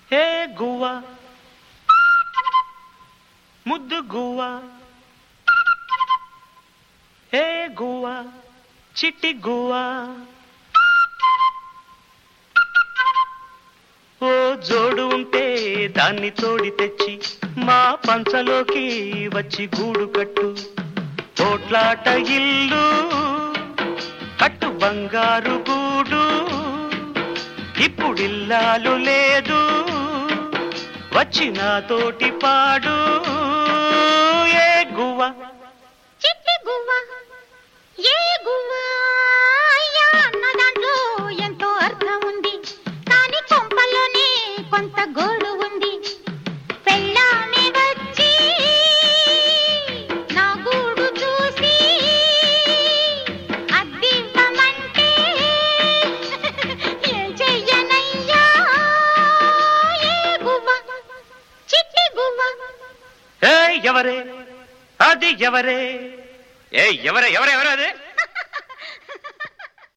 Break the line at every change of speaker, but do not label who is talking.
హే గువ్వ ముద్దు గువ్వ హే గువ్వ చిట్టి గువ్వ ఓ జోడు ఉంటే దాన్ని తోడి తెచ్చి మా పంచలోకి వచ్చి గూడు కట్టు తోట్లాట ఇల్లు కట్టు బంగారు గూడు ఇప్పుడిల్లాలు లేదు వచ్చి నాతోటి పాడు ఏ గువ్వ
చిట్టి గువ్వ ఏ గువ్వ అయ్యా అన్న దాంట్లో ఎంతో అర్థం ఉంది కానీ కొంపలోనే కొంత గోడు ఉంది పెళ్ళామే వచ్చి నా గూడు చూసి అద్దివ్వమంటే ఏం చెయ్యనయ్యా ఏ గువ్వ చిట్టి గువ్వ
ఏ ఎవరే అది ఎవరే ఏ ఎవరే ఎవరే ఎవరే అది